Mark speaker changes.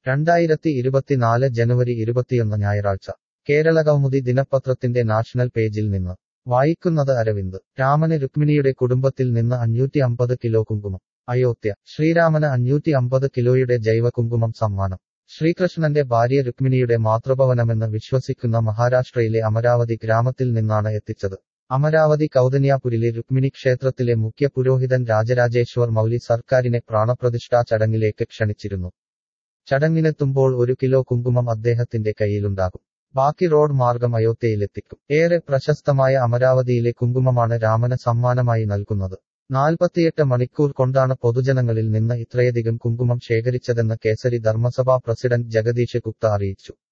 Speaker 1: രണ്ടായിരത്തി ഇരുപത്തിനാല് ജനുവരി ഇരുപത്തിയൊന്ന് ഞായറാഴ്ച കേരള കൗമുദി ദിനപത്രത്തിന്റെ നാഷണൽ പേജിൽ നിന്ന് വായിക്കുന്നത് അരവിന്ദ് രാമന് രുക്മിണിയുടെ കുടുംബത്തിൽ നിന്ന് അഞ്ഞൂറ്റി അമ്പത് കിലോ കുങ്കുമം അയോധ്യ ശ്രീരാമന് അഞ്ഞൂറ്റി അമ്പത് കിലോയുടെ ജൈവ കുങ്കുമം സമ്മാനം ശ്രീകൃഷ്ണന്റെ ഭാര്യ രുക്മിണിയുടെ മാതൃഭവനമെന്ന് വിശ്വസിക്കുന്ന മഹാരാഷ്ട്രയിലെ അമരാവതി ഗ്രാമത്തിൽ നിന്നാണ് എത്തിച്ചത് അമരാവതി കൗതന്യാപുരിലെ രുക്മിണി ക്ഷേത്രത്തിലെ മുഖ്യ പുരോഹിതൻ രാജരാജേശ്വർ മൗലി സർക്കാരിനെ പ്രാണപ്രതിഷ്ഠാ ചടങ്ങിലേക്ക് ക്ഷണിച്ചിരുന്നു ചടങ്ങിനെത്തുമ്പോൾ ഒരു കിലോ കുങ്കുമം അദ്ദേഹത്തിന്റെ കയ്യിലുണ്ടാകും ബാക്കി റോഡ് മാർഗം അയോധ്യയിലെത്തിക്കും ഏറെ പ്രശസ്തമായ അമരാവതിയിലെ കുങ്കുമമാണ് രാമന് സമ്മാനമായി നൽകുന്നത് നാൽപ്പത്തിയെട്ട് മണിക്കൂർ കൊണ്ടാണ് പൊതുജനങ്ങളിൽ നിന്ന് ഇത്രയധികം കുങ്കുമം ശേഖരിച്ചതെന്ന് കേസരി ധർമ്മസഭാ പ്രസിഡന്റ് ജഗദീഷ് ഗുപ്ത അറിയിച്ചു